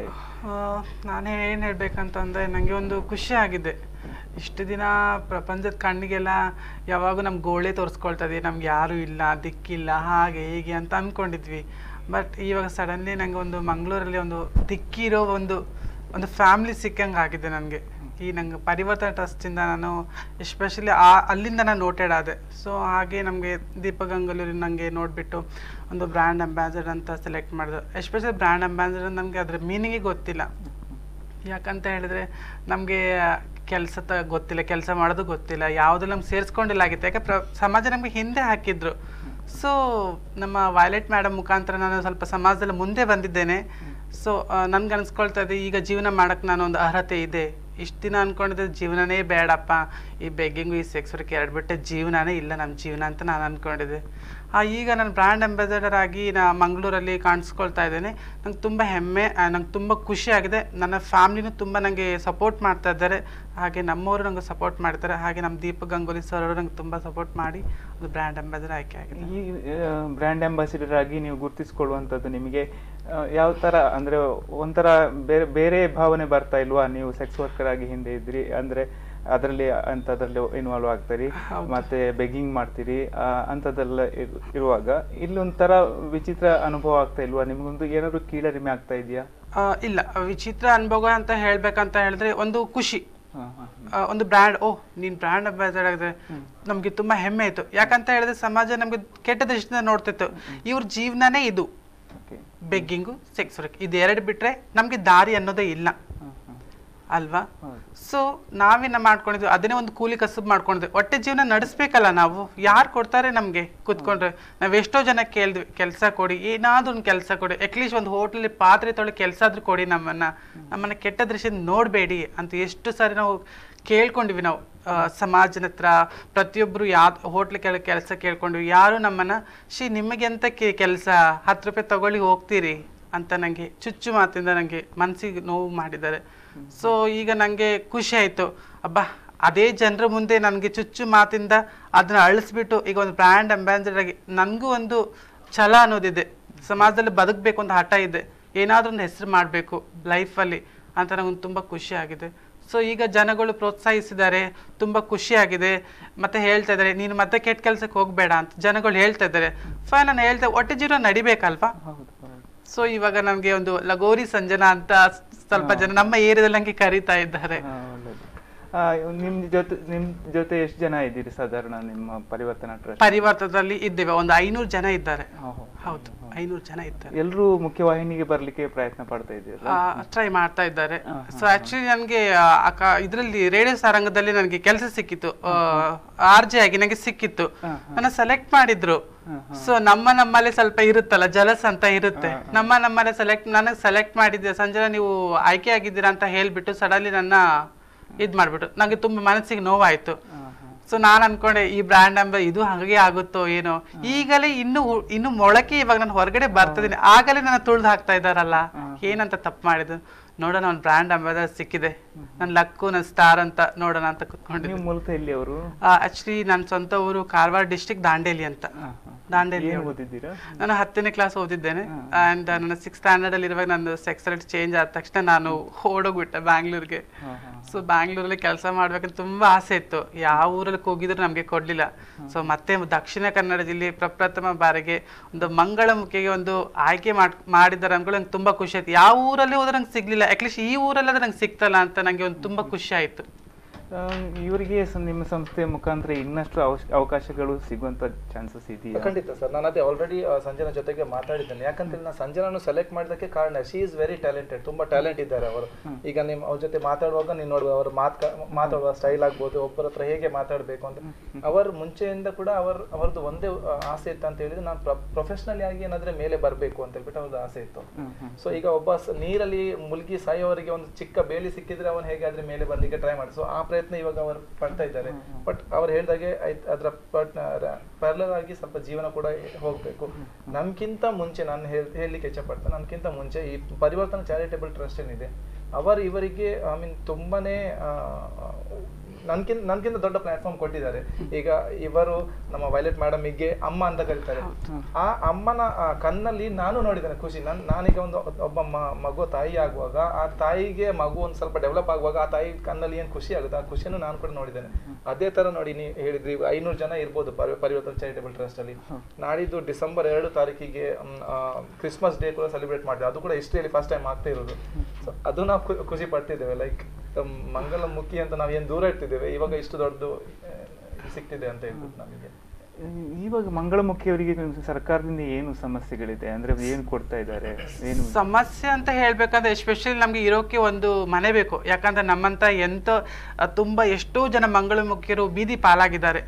ನಾನು ಏನು ಹೇಳ್ಬೇಕಂತಂದರೆ ನನಗೆ ಒಂದು ಖುಷಿ ಆಗಿದೆ ಇಷ್ಟು ದಿನ ಪ್ರಪಂಚದ ಕಣ್ಣಿಗೆಲ್ಲ ಯಾವಾಗೂ ನಮ್ಮ ಗೋಳೆ ತೋರಿಸ್ಕೊಳ್ತದೆ ನಮ್ಗೆ ಯಾರೂ ಇಲ್ಲ ದಿಕ್ಕಿಲ್ಲ ಹಾಗೆ ಹೀಗೆ ಅಂತ ಅಂದ್ಕೊಂಡಿದ್ವಿ ಬಟ್ ಇವಾಗ ಸಡನ್ಲಿ ನನಗೆ ಒಂದು ಮಂಗಳೂರಲ್ಲಿ ಒಂದು ದಿಕ್ಕಿರೋ ಒಂದು ಒಂದು ಫ್ಯಾಮ್ಲಿ ಸಿಕ್ಕಂಗೆ ಆಗಿದೆ ನನಗೆ ಈ ನಂಗೆ ಪರಿವರ್ತನ ಟ್ರಸ್ಟಿಂದ ನಾನು ಎಸ್ಪೆಷಲಿ ಆ ಅಲ್ಲಿಂದ ನಾನು ನೋಟೆಡ್ ಆದೆ ಸೊ ಹಾಗೆ ನಮಗೆ ದೀಪಕ್ ಗಂಗೂಲಿ ನನಗೆ ನೋಡಿಬಿಟ್ಟು ಒಂದು ಬ್ರ್ಯಾಂಡ್ ಅಂಬಾಸಿಡರ್ ಅಂತ ಸೆಲೆಕ್ಟ್ ಮಾಡಿದ್ರು ಎಸ್ಪೆಷಲಿ ಬ್ರ್ಯಾಂಡ್ ಅಂಬಾಸಿಡರ್ ನನಗೆ ಅದ್ರ ಮೀನಿಂಗೇ ಗೊತ್ತಿಲ್ಲ ಯಾಕಂತ ಹೇಳಿದ್ರೆ ನಮಗೆ ಕೆಲಸ ತ ಗೊತ್ತಿಲ್ಲ ಕೆಲಸ ಮಾಡೋದು ಗೊತ್ತಿಲ್ಲ ಯಾವುದು ನಮ್ಗೆ ಸೇರಿಸ್ಕೊಂಡಿಲ್ಲ ಆಗಿತ್ತು ಯಾಕೆ ಪ್ರ ಸಮಾಜ ನಮಗೆ ಹಿಂದೆ ಹಾಕಿದ್ರು ಸೊ ನಮ್ಮ ವೈಲೆಟ್ ಮೇಡಮ್ ಮುಖಾಂತರ ನಾನು ಸ್ವಲ್ಪ ಸಮಾಜದಲ್ಲಿ ಮುಂದೆ ಬಂದಿದ್ದೇನೆ ಸೊ ನನ್ಗೆ ಅನ್ಸ್ಕೊಳ್ತಾ ಇದೆ ಈಗ ಜೀವನ ಮಾಡೋಕ್ಕೆ ನಾನು ಒಂದು ಅರ್ಹತೆ ಇದೆ ಇಷ್ಟು ದಿನ ಅನ್ಕೊಂಡಿದ್ದೆ ಜೀವನನೇ ಬೇಡಪ್ಪ ಈ ಬೆಗ್ಗಿಂಗು ಈ ಸೆಕ್ಸ್ ವರ್ಕ್ ಎರಡು ಬಿಟ್ಟೆ ಜೀವನನೇ ಇಲ್ಲ ನಮ್ಮ ಜೀವನ ಅಂತ ನಾನು ಅಂದ್ಕೊಂಡಿದ್ದೆ ಆ, ಈಗ ನಾನು ಬ್ರ್ಯಾಂಡ್ ಅಂಬಾಸಡರ್ ಆಗಿ ನಾ ಮಂಗಳೂರಲ್ಲಿ ಕಾಣಿಸ್ಕೊಳ್ತಾ ಇದ್ದೇನೆ ನಂಗೆ ತುಂಬ ಹೆಮ್ಮೆ ನಂಗೆ ತುಂಬ ಖುಷಿ ಆಗಿದೆ ನನ್ನ ಫ್ಯಾಮ್ಲಿನೂ ತುಂಬ ನನಗೆ ಸಪೋರ್ಟ್ ಮಾಡ್ತಾ ಇದ್ದಾರೆ ಹಾಗೆ ನಮ್ಮವರು ನಂಗೆ ಸಪೋರ್ಟ್ ಮಾಡ್ತಾರೆ ಹಾಗೆ ನಮ್ಮ ದೀಪಕ್ ಗಂಗೂಲಿ ಸರ್ ಅವರು ನಂಗೆ ತುಂಬ ಸಪೋರ್ಟ್ ಮಾಡಿ ಒಂದು ಬ್ರ್ಯಾಂಡ್ ಅಂಬಾಸಡರ್ ಆಯ್ಕೆ ಆಗಿದೆ ಈ ಬ್ರ್ಯಾಂಡ್ ಅಂಬಾಸಿಡರ್ ಆಗಿ ನೀವು ಗುರುತಿಸ್ಕೊಳ್ಳುವಂಥದ್ದು ನಿಮಗೆ ಆ, ಯಾವ ಥರ ಅಂದರೆ ಒಂಥರ ಬೇರೆ ಬೇರೆ ಭಾವನೆ ಬರ್ತಾ ಇಲ್ವಾ ನೀವು ಸೆಕ್ಸ್ ವರ್ಕರ್ ಆಗಿ ಹಿಂದೆ ಇದ್ರಿ ಅಂದರೆ ಅದರಲ್ಲಿ ಅಂಥದ್ರಲ್ಲಿ ಇನ್ವಾಲ್ವ್ ಆಗ್ತೀರಿ ಹೌದು. ಮತ್ತೆ ಬೆಗ್ಗಿಂಗ್ ಮಾಡ್ತೀರಿ ಆ, ಅಂಥದ್ದೆಲ್ಲ ಇರು- ಇರುವಾಗ ಇಲ್ಲೊಂಥರ ವಿಚಿತ್ರ ಅನುಭವ ಆಗ್ತಾ ಇಲ್ವಾ ನಿಮಗೊಂದು ಏನಾದ್ರು ಕೀಳರಿಮೆ ಆಗ್ತಾ ಇದೆಯಾ ಆ, ಇಲ್ಲ ವಿಚಿತ್ರ ಅನುಭವ ಅಂತ ಹೇಳ್ಬೇಕಂತ ಹೇಳಿದ್ರೆ ಒಂದು ಖುಷಿ ಹಾಂ ಹಾಂ ಆ, ಒಂದು ಬ್ರ್ಯಾಂಡ್ ಓ ನೀನ್ ಬ್ರ್ಯಾಂಡ್ ಅಂಬಾಸಿಡರ್ ಆಗಿದೆ ನಮ್ಗೆ ತುಂಬಾ ಹೆಮ್ಮೆ ಇತ್ತು ಯಾಕಂತ ಹೇಳಿದ್ರೆ ಸಮಾಜ ನಮ್ಗೆ ಕೆಟ್ಟ ದೃಷ್ಟಿಯಿಂದ ನೋಡ್ತಿತ್ತು ಇವ್ರ ಜೀವನನೇ ಇದು ಓಕೆ ಬೆಗ್ಗಿಂಗು ಸೆಕ್ಸ್ ವರ್ಕ್ ಇದೆರಡು ಬಿಟ್ರೆ ನಮ್ಗೆ ದಾರಿ ಅನ್ನೋದೇ ಇಲ್ಲ ಹಾಂ ಹಾಂ ಅಲ್ವಾ ಹೌದು ಸೊ ನಾವೇನ ಮಾಡ್ಕೊಂಡಿದ್ವಿ ಅದನ್ನೇ ಒಂದು ಕೂಲಿ ಕಸಬ್ ಮಾಡ್ಕೊಂಡಿದ್ವಿ ಹೊಟ್ಟೆ ಜೀವನ ನಡೆಸ್ಬೇಕಲ್ಲ ನಾವು ಯಾರು ಕೊಡ್ತಾರೆ ನಮಗೆ ಕುತ್ಕೊಂಡ್ರೆ ನಾವ್ ಎಷ್ಟೋ ಜನ ಕೇಳಿದ್ವಿ ಕೆಲಸ ಕೊಡಿ ಏನಾದ್ರೂ ಒಂದು ಕೆಲಸ ಕೊಡಿ ಅಟ್ಲೀಸ್ಟ್ ಒಂದು ಹೋಟ್ಲಲ್ಲಿ ಪಾತ್ರೆ ತೊಳೆ ಕೆಲಸ ಆದ್ರೂ ಕೊಡಿ ನಮ್ಮನ್ನ ನಮ್ಮನ್ನ ಕೆಟ್ಟ ದೃಷ್ಟಿಯಿಂದ ನೋಡಬೇಡಿ ಅಂತ ಎಷ್ಟು ಸಾರಿ ನಾವು ಕೇಳ್ಕೊಂಡಿವಿ ನಾವು ಆ, ಸಮಾಜದ ಹತ್ರ ಪ್ರತಿಯೊಬ್ಬರು ಯಾವ ಹೋಟ್ಲ್ ಕೆಳ ಕೆಲಸ ಕೇಳ್ಕೊಂಡ್ವಿ ಯಾರು ನಮ್ಮನ್ನ ಶಿ ನಿಮಗೆ ಅಂತ ಕೆಲಸ ಹತ್ತು ರೂಪಾಯಿ ತಗೊಳ್ಳಿ ಹೋಗ್ತೀರಿ ಅಂತ ನನಗೆ ಚುಚ್ಚು ಮಾತಿಂದ ನನಗೆ ಮನಸ್ಸಿಗೆ ನೋವು ಮಾಡಿದ್ದಾರೆ ಸೊ ಈಗ ನನಗೆ ಖುಷಿ ಆಯಿತು ಅಬ್ಬಾ ಅದೇ ಜನರ ಮುಂದೆ ನನಗೆ ಚುಚ್ಚು ಮಾತಿಂದ ಅದನ್ನ ಅಳಿಸ್ಬಿಟ್ಟು ಈಗ ಒಂದು ಬ್ರ್ಯಾಂಡ್ ಅಂಬಾಸಿಡರ್ ಆಗಿ ನನಗೂ ಒಂದು ಛಲ ಅನ್ನೋದಿದೆ ಸಮಾಜದಲ್ಲಿ ಬದುಕಬೇಕು ಅಂತ ಹಠ ಇದೆ ಏನಾದರೂ ಒಂದು ಹೆಸರು ಮಾಡಬೇಕು ಲೈಫಲ್ಲಿ ಅಂತ ನನಗೊಂದು ತುಂಬ ಖುಷಿ ಆಗಿದೆ ಸೊ ಈಗ ಜನಗಳು ಪ್ರೋತ್ಸಾಹಿಸಿದ್ದಾರೆ ತುಂಬ ಖುಷಿಯಾಗಿದೆ ಮತ್ತೆ ಹೇಳ್ತಾ ಇದ್ದಾರೆ ನೀನು ಮತ್ತೆ ಕೆಟ್ಟ ಕೆಲಸಕ್ಕೆ ಹೋಗಬೇಡ ಅಂತ ಜನಗಳು ಹೇಳ್ತಾ ಇದ್ದಾರೆ ಫೈನ್ ನಾನು ಹೇಳ್ತಾ ಒಟ್ಟೆ ಜೀವನ ನಡಿಬೇಕಲ್ವಾ ಹೌದು ಹೌದು ಸೊ ಇವಾಗ ನಮಗೆ ಒಂದು ಲಗೋರಿ ಸಂಜನಾ ಅಂತ ಸ್ವಲ್ಪ ಜನ ನಮ್ಮ ಏರಿಯಾದಲ್ಲಿ ನಂಗೆ ಕರೀತಾ ಇದ್ದಾರೆ ಹಾ, ಒಳ್ಳೇದು ಆ, ನಿಮ್ ಜೊತೆ ನಿಮ್ ಜೊತೆ ಎಷ್ಟು ಜನ ಇದ್ದೀರಿ ಸಾಧಾರಣ ನಿಮ್ಮ ಪರಿವರ್ತನಾ ಟ್ರಸ್ಟ್ ಪರಿವರ್ತದಲ್ಲಿ ಇದ್ದೇವೆ ಒಂದು ಐನೂರು ಜನ ಇದ್ದಾರೆ ಹೌದು ಐನೂರು ಜನ ಇದ್ದಾರೆ ಎಲ್ಲರೂ ಮುಖ್ಯವಾಹಿನಿಗೆ ಬರ್ಲಿಕ್ಕೆ ಪ್ರಯತ್ನ ಪಡ್ತಾ ಇದ್ದೀರಾ ಟ್ರೈ ಮಾಡ್ತಾ ಇದ್ದಾರೆ ಸೊ ಆಕ್ಚುಲಿ ನನಗೆ ಇದರಲ್ಲಿ ರೇಡಿಯೋ ಸಾರಂಗದಲ್ಲಿ ನನಗೆ ಕೆಲಸ ಸಿಕ್ಕಿತ್ತು ಆರ್ ಜೆ ಆಗಿ ನನಗೆ ಸಿಕ್ಕಿತ್ತು ನನ್ನ ಸೆಲೆಕ್ಟ್ ಮಾಡಿದ್ರು ಸೊ ನಮ್ಮ ನಮ್ಮಲ್ಲಿ ಸ್ವಲ್ಪ ಇರುತ್ತಲ್ಲ ಜಲಸ್ ಅಂತ ಇರುತ್ತೆ ನಮ್ಮ ನಮ್ಮಲ್ಲಿ ಸೆಲೆಕ್ಟ್ ನನಗೆ ಸೆಲೆಕ್ಟ್ ಮಾಡಿದ್ದೆ ಸಂಜೆ ನೀವು ಆಯ್ಕೆ ಆಗಿದ್ದೀರಾ ಅಂತ ಹೇಳ್ಬಿಟ್ಟು ಸಡನ್ಲಿ ನನ್ನ ಇದ್ ಮಾಡ್ಬಿಟ್ಟು ನಂಗೆ ತುಂಬಾ ಮನಸ್ಸಿಗೆ ನೋವಾಯ್ತು ಸೊ ನಾನು ಅನ್ಕೊಂಡೆ ಈ ಬ್ರ್ಯಾಂಡ್ ಅಂಬ ಇದು ಹಾಗೆ ಆಗುತ್ತೋ ಏನೋ ಈಗಲೇ ಇನ್ನು ಹು- ಇನ್ನು ಮೊಳಕೆ ಇವಾಗ ನಾನು ಹೊರಗಡೆ ಬರ್ತಿದ್ದೀನಿ ಆಗಲೇ ನನ್ನ ತುಳ್ದು ಹಾಕ್ತಾ ಇದ್ದಾರಲ್ಲ ಏನಂತ ತಪ್ಪು ಮಾಡಿದ್ದು ನೋಡೋಣ ಒಂದು ಬ್ರ್ಯಾಂಡ್ ಅಂಬಾದ ಸಿಕ್ಕಿದೆ ನನ್ನ ಲಕ್ಕು ನನ್ನ ಸ್ಟಾರ್ ಅಂತ ನೋಡೋಣ ಅಂತ ಕುತ್ಕೊಂಡಿದ್ದೆ ನೀವು ಮೂಲತಃ ಇಲ್ಲಿ ಅವರು ಆಕ್ಚುಲಿ ನನ್ನ ಸ್ವಂತ ಊರು ಕಾರವಾರ ಡಿಸ್ಟಿಕ್ ದಾಂಡೇಲಿ ಅಂತ ದಾಂಡೇಲಿ ಏನು ಓದಿದ್ದೀರಾ ನಾನು ಹತ್ತನೇ ಕ್ಲಾಸ್ ಓದಿದ್ದೇನೆ ಅಂಡ್ ನನ್ನ ಸಿಕ್ಸ್ ಸ್ಟ್ಯಾಂಡರ್ಡ್ ಅಲ್ಲಿ ಇರುವಾಗ ನನ್ನ ಸೆಕ್ಸ್ ಚೇಂಜ್ ಆದ ತಕ್ಷಣ ನಾನು ಓಡೋಗ್ಬಿಟ್ಟೆ ಬ್ಯಾಂಗ್ಳೂರ್ಗೆ ಸೊ ಬ್ಯಾಂಗ್ಳೂರಲ್ಲಿ ಕೆಲಸ ಮಾಡ್ಬೇಕಂತ ತುಂಬಾ ಆಸೆ ಇತ್ತು ಯಾವ ಊರಲ್ಲಿ ಹೋಗಿದ್ರು ನಮಗೆ ಕೊಡ್ಲಿಲ್ಲ ಸೊ ಮತ್ತೆ ದಕ್ಷಿಣ ಕನ್ನಡ ಜಿಲ್ಲೆ ಪ್ರಪ್ರಥಮ ಬಾರಿಗೆ ಒಂದು ಮಂಗಳಮುಖಿಗೆ ಒಂದು ಆಯ್ಕೆ ಮಾಡ್ ಮಾಡಿದ್ದಾರೆ ಅನ್ಕೊಂಡು ನಂಗೆ ತುಂಬಾ ಖುಷಿ ಆಯ್ತು ಯಾವ ಊರಲ್ಲಿ ಹೋದ್ರೆ ನಂಗೆ ಸಿಗ್ಲಿಲ್ಲ ಅಟ್ಲೀಸ್ಟ್ ಈ ಊರಲ್ಲಾದ್ರೆ ನಂಗೆ ಸಿಕ್ತಲ್ಲ ಅಂತ ನಂಗೆ ಒಂದು ತುಂಬಾ ಖುಷಿ ಆಯ್ತು ಆ, ಇವರಿಗೆ ಸ- ನಿಮ್ಮ ಸಂಸ್ಥೆ ಮುಖಾಂತರ ಇನ್ನಷ್ಟು ಅವಶ- ಅವಕಾಶಗಳು ಸಿಗುವಂತ ಚಾನ್ಸಸ್ ಇದೆಯಾ ಖಂಡಿತ ಸರ್ ನಾನು ಅದೇ ಆಲ್ರೆಡಿ ಸಂಜನಾ ಜೊತೆಗೆ ಮಾತಾಡಿದ್ದೇನೆ ಯಾಕಂದ್ರೆ ನಾನು ಸಂಜನಾನು ಸೆಲೆಕ್ಟ್ ಮಾಡೋದಕ್ಕೆ ಕಾರಣ ಶಿ ಇಸ್ ವೆರಿ ಟ್ಯಾಲೆಂಟೆಡ್ ತುಂಬಾ ಟ್ಯಾಲೆಂಟ್ ಇದ್ದಾರೆ ಅವರು ಈಗ ನಿಮ್ಮ ಅವ್ರ ಜೊತೆ ಮಾತಾಡುವಾಗ ನೀವು ನೋಡುವ ಅವ್ರ ಮಾತ್ ಮಾತಾಡುವ ಸ್ಟೈಲ್ ಆಗ್ಬೋದು ಒಬ್ಬರ ಹತ್ರ ಹೇಗೆ ಮಾತಾಡಬೇಕು ಅಂತ ಅವರ ಮುಂಚೆಯಿಂದ ಕೂಡ ಅವರ ಅವರದ್ದು ಒಂದೇ ಆ, ಆಸೆ ಇತ್ತು ಅಂತ ಹೇಳಿದ್ರೆ ನಾನು ಪ್ರೊಫೆಷನಲ್ ಆಗಿ ಏನಾದ್ರೆ ಮೇಲೆ ಬರಬೇಕು ಅಂತ ಹೇಳ್ಬಿಟ್ಟು ಅವ್ರದ್ದು ಆಸೆ ಇತ್ತು ಸೊ ಈಗ ಒಬ್ಬ ಸ- ನೀರಲ್ಲಿ ಮುಳುಗಿ ಸಾಯೋವರಿಗೆ ಒಂದು ಚಿಕ್ಕ ಬೇಲಿ ಸಿಕ್ಕಿದ್ರೆ ಅವನು ಹೇಗಾದ್ರೆ ಮೇಲೆ ಬರ್ಲಿಕ್ಕೆ ಟ್ರೈ ಮಾಡಿ ಸೊ ಆ ಪ್ರಯತ್ನ ಇವಾಗ ಅವರು ಪಡ್ತಾ ಇದ್ದಾರೆ ಬಟ್ ಅವ್ರು ಹೇಳ್ದಾಗೆ ಐತ್- ಅದರ ಪ್ಯಾರಲರ್ ಆಗಿ ಸ್ವಲ್ಪ ಜೀವನ ಕೂಡ ಹೋಗ್ಬೇಕು ನಮ್ಗಿಂತ ಮುಂಚೆ ನಾನು ಹೇಳ್ ಹೇಳಲಿಕ್ಕೆ ಇಷ್ಟಪಡ್ತೇನೆ ನಮ್ಗಿಂತ ಮುಂಚೆ ಈ ಪರಿವರ್ತನಾ ಚಾರಿಟೇಬಲ್ ಟ್ರಸ್ಟ್ ಏನಿದೆ ಅವರು ಇವರಿಗೆ ಐ ಮೀನ್ ತುಂಬಾನೇ ನನ್ಕಿಂತ ನನ್ಕಿಂತ ದೊಡ್ಡ ಪ್ಲಾಟ್ಫಾರ್ಮ್ ಕೊಟ್ಟಿದ್ದಾರೆ ಈಗ ಇವರು ನಮ್ಮ ವೈಲೆಟ್ ಮೇಡಮ್ ಗೆ ಅಮ್ಮ ಅಂತ ಕರೀತಾರೆ ಆ ಅಮ್ಮನ ಆ ಕಣ್ಣಲ್ಲಿ ನಾನು ನೋಡಿದ್ದೇನೆ ಖುಷಿ ನನ್ ನಾನೀಗ ಒಂದು ಒಬ್ಬ ಮ- ಮಗು ತಾಯಿ ಆಗುವಾಗ ಆ ತಾಯಿಗೆ ಮಗು ಒಂದು ಸ್ವಲ್ಪ ಡೆವಲಪ್ ಆಗುವಾಗ ಆ ತಾಯಿ ಕಣ್ಣಲ್ಲಿ ಏನ್ ಖುಷಿ ಆಗುತ್ತೆ ಆ ಖುಷಿಯನ್ನು ನಾನು ಕೂಡ ನೋಡಿದ್ದೇನೆ ಅದೇ ತರ ನೋಡಿ ನೀವು ಹೇಳಿದ್ರಿ ಈಗ ಐನೂರು ಜನ ಇರ್ಬೋದು ಪರಿ- ಪರಿವರ್ತನ ಚಾರಿಟೇಬಲ್ ಟ್ರಸ್ಟ್ ಅಲ್ಲಿ ನಾಡಿದ್ದು ಡಿಸೆಂಬರ್ ಎರಡು ತಾರೀಕಿಗೆ ಕ್ರಿಸ್ಮಸ್ ಡೇ ಕೂಡ ಸೆಲೆಬ್ರೇಟ್ ಮಾಡಿದೆ ಅದು ಕೂಡ ಹಿಸ್ಟ್ರಿಯಲ್ಲಿ ಫಸ್ಟ್ ಟೈಮ್ ಆಗ್ತಾ ಇರೋದು ಸೊ ಅದು ನಾವು ಖು- ಖುಷಿ ಪಡ್ತಿದ್ದೇವೆ ಲೈಕ್ ಮಂಗಲ ಮುಖಿ ಅಂತ ನಾವು ಏನ್ ದೂರ ಇರ್ತಿದ್ದೇವೆ ಇವಾಗ ಇಷ್ಟು ದೊಡ್ಡ ಸಿಕ್ತಿದೆ ಅಂತ ಹೇಳ್ಬಿಟ್ಟು ನಮಗೆ ಇವಾಗ ಮಂಗಳಮುಖಿಯವರಿಗೆ ಸರ್ಕಾರದಿಂದ ಏನು ಸಮಸ್ಯೆಗಳಿದೆ ಅಂದ್ರೆ ಏನು ಕೊಡ್ತಾ ಇದ್ದಾರೆ ಏನು ಸಮಸ್ಯೆ ಅಂತ ಹೇಳ್ಬೇಕಂದ್ರೆ ಎಸ್ಪೆಷಲಿ ನಮ್ಗೆ ಇರೋಕೆ ಒಂದು ಮನೆ ಬೇಕು ಯಾಕಂದ್ರೆ ನಮ್ಮಂತ ಎಂತ ಆ, ತುಂಬಾ ಎಷ್ಟೋ ಜನ ಮಂಗಳಮುಖಿಯರು ಬೀದಿ ಪಾಲಾಗಿದ್ದಾರೆ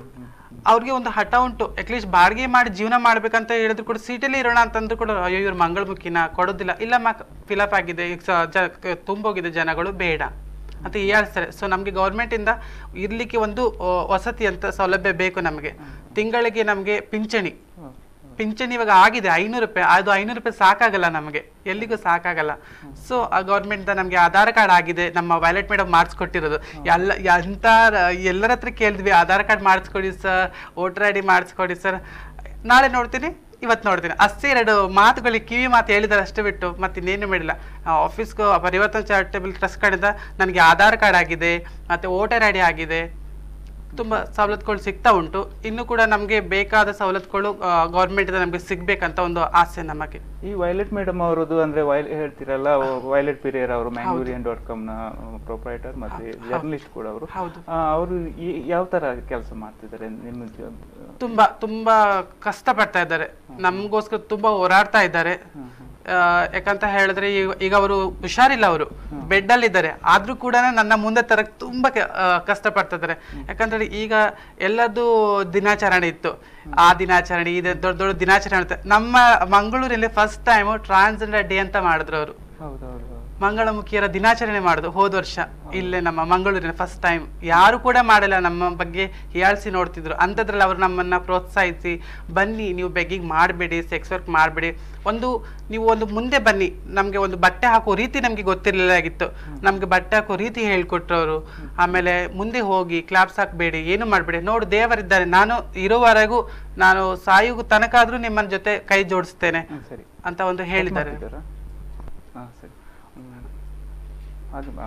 ಅವ್ರಿಗೆ ಒಂದು ಹಠ ಉಂಟು ಅಟ್ಲೀಸ್ಟ್ ಬಾಡಿಗೆ ಮಾಡಿ ಜೀವನ ಮಾಡ್ಬೇಕಂತ ಹೇಳಿದ್ರು ಕೂಡ ಸೀಟಲ್ಲಿ ಇರೋಣ ಅಂತಂದ್ರು ಕೂಡ ಅಯ್ಯೋ ಇವ್ರು ಮಂಗಳಮುಖಿನ ಕೊಡೋದಿಲ್ಲ ಇಲ್ಲ ಮ ಫಿಲಪ್ ಆಗಿದೆ ಈಗ ಸ- ಜ- ಕ- ತುಂಬೋಗಿದೆ ಜನಗಳು ಬೇಡ ಅಂತ ಹೇಳ್ತಾರೆ ಸೊ ನಮಗೆ ಗೌರ್ಮೆಂಟಿಂದ ಇರ್ಲಿಕ್ಕೆ ಒಂದು ಆ, ವಸತಿ ಅಂತ ಸೌಲಭ್ಯ ಬೇಕು ನಮಗೆ ತಿಂಗಳಿಗೆ ನಮಗೆ ಪಿಂಚಣಿ ಪಿಂಚಣಿ ಇವಾಗ ಆಗಿದೆ ಐನೂರು ರೂಪಾಯಿ ಅದು ಐನೂರು ರೂಪಾಯಿ ಸಾಕಾಗಲ್ಲ ನಮಗೆ ಎಲ್ಲಿಗೂ ಸಾಕಾಗಲ್ಲ ಸೊ ಗೌರ್ಮೆಂಟ್ ನಮಗೆ ಆಧಾರ್ ಕಾರ್ಡ್ ಆಗಿದೆ ನಮ್ಮ ವ್ಯಾಲೆಟ್ ಮೇಡಮ್ ಮಾಡಿಸ್ಕೊಟ್ಟಿರೋದು ಎಲ್ಲ ಎಂತ ಎಲ್ಲರ ಹತ್ರ ಕೇಳಿದ್ವಿ ಆಧಾರ್ ಕಾರ್ಡ್ ಮಾಡಿಸ್ಕೊಡಿ ಸರ್ ವೋಟರ್ ಐ ಡಿ ಮಾಡಿಸ್ಕೊಡಿ ಸರ್ ನಾಳೆ ನೋಡ್ತೀನಿ ಇವತ್ತು ನೋಡ್ತೀನಿ ಅಷ್ಟೇ ಎರಡು ಮಾತುಗಳಿಗೆ ಕಿವಿ ಮಾತು ಹೇಳಿದಾರೆ ಅಷ್ಟೇ ಬಿಟ್ಟು ಮತ್ತೆ ಇನ್ನೇನು ಮಾಡಿಲ್ಲ ಆಫೀಸ್ಗೂ ಪರಿವರ್ತನ ಚಾರಿಟೇಬಲ್ ಟ್ರಸ್ಟ್ ಕಡೆಯಿಂದ ನನಗೆ ಆಧಾರ್ ಕಾರ್ಡ್ ಆಗಿದೆ ಮತ್ತೆ ವೋಟರ್ ಐ ಡಿ ಆಗಿದೆ ತುಂಬ ಸವಲತ್ತುಗಳು ಸಿಗ್ತಾ ಉಂಟು ಇನ್ನು ಕೂಡ ನಮಗೆ ಬೇಕಾದ ಸವಲತ್ತುಗಳು ಗೌರ್ಮೆಂಟ್ ನಮಗೆ ಸಿಗ್ಬೇಕಂತ ಒಂದು ಆಸೆ ನಮಗೆ ಈ ವೈಲೆಟ್ ಮೇಡಮ್ ಅವರದು ಅಂದ್ರೆ ವೈಲ್ ಹೇಳ್ತಿರಲ್ಲ ವೈಲೆಟ್ ಪಿರಿಯರ್ ಅವರು ಮ್ಯಾಂಗ್ಳೂರಿಯನ್ ಡಾಟ್ ಕಾಮ್ ನ ಪ್ರೊಪ್ರೈಟರ್ ಮತ್ತೆ ಜರ್ನಲಿಸ್ಟ್ ಕೂಡ ಅವರು ಹೌದು. ಅವರು ಯಾವ ತರ ಕೆಲಸ ಮಾಡ್ತಿದ್ದಾರೆ ನಿಮ್ಮ ಜ- ತುಂಬಾ ತುಂಬಾ ಕಷ್ಟಪಡ್ತಾ ಇದ್ದಾರೆ ನಮಗೋಸ್ಕರ ತುಂಬಾ ಹೋರಾಡ್ತಾ ಇದ್ದಾರೆ ಆ, ಯಾಕಂತ ಹೇಳಿದ್ರೆ ಈಗ ಈಗ ಅವರು ಹುಷಾರಿಲ್ಲ ಅವರು ಬೆಡ್ ಅಲ್ಲಿ ಇದ್ದಾರೆ ಆದ್ರೂ ಕೂಡ ನನ್ನ ಮುಂದೆ ತರಕ್ ತುಂಬಾ ಕ- ಆ, ಕಷ್ಟಪಡ್ತಾ ಇದ್ದಾರೆ ಯಾಕಂದ್ರೆ ಈಗ ಎಲ್ಲದೂ ದಿನಾಚರಣೆ ಇತ್ತು ಆ ದಿನಾಚರಣೆ ಇದೆ ದೊಡ್ಡ ದೊಡ್ಡ ದಿನಾಚರಣೆ ಇರುತ್ತೆ ನಮ್ಮ ಮಂಗಳೂರಲ್ಲಿ ಫಸ್ಟ್ ಟೈಮ್ ಟ್ರಾನ್ಸ್ಜೆಂಡರ್ ಡೇ ಅಂತ ಮಾಡಿದ್ರು ಅವರು ಹೌದೌದು ಮಂಗಳಮುಖಿಯರ ದಿನಾಚರಣೆ ಮಾಡುದು ಹೋದ ವರ್ಷ ಇಲ್ಲೇ ನಮ್ಮ ಮಂಗಳೂರಿನ ಫಸ್ಟ್ ಟೈಮ್ ಯಾರು ಕೂಡ ಮಾಡಲ್ಲ ನಮ್ಮ ಬಗ್ಗೆ ಹೀಯಾಳಿಸಿ ನೋಡ್ತಿದ್ರು ಅಂಥದ್ರಲ್ಲಿ ಅವರು ನಮ್ಮನ್ನ ಪ್ರೋತ್ಸಾಹಿಸಿ ಬನ್ನಿ ನೀವು ಬೆಗ್ಗಿಂಗ್ ಮಾಡಬೇಡಿ ಸೆಕ್ಸ್ ವರ್ಕ್ ಮಾಡಬೇಡಿ ಒಂದು ನೀವು ಒಂದು ಮುಂದೆ ಬನ್ನಿ ನಮಗೆ ಒಂದು ಬಟ್ಟೆ ಹಾಕೋ ರೀತಿ ನಮಗೆ ಗೊತ್ತಿರಲಿಲ್ಲಾಗಿತ್ತು ನಮಗೆ ಬಟ್ಟೆ ಹಾಕೋ ರೀತಿ ಹೇಳ್ಕೊಟ್ರು ಅವರು ಆಮೇಲೆ ಮುಂದೆ ಹೋಗಿ ಕ್ಲಾಪ್ಸ್ ಹಾಕಬೇಡಿ ಏನು ಮಾಡಬೇಡಿ ನೋಡು ದೇವರಿದ್ದಾರೆ ನಾನು ಇರೋವರೆಗೂ ನಾನು ಸಾಯುವ ತನಕ ಆದ್ರೂ ನಿಮ್ಮನ್ನ ಜೊತೆ ಕೈ ಜೋಡಿಸ್ತೇನೆ ಹ್ಮ್, ಸರಿ ಅಂತ ಒಂದು ಹೇಳಿದ್ದಾರೆ ಮಾಡ್ತಿದ್ದಾರಾ? ಹಾ ಸರಿ ಹ್ಮ್. ಅದು ಆ,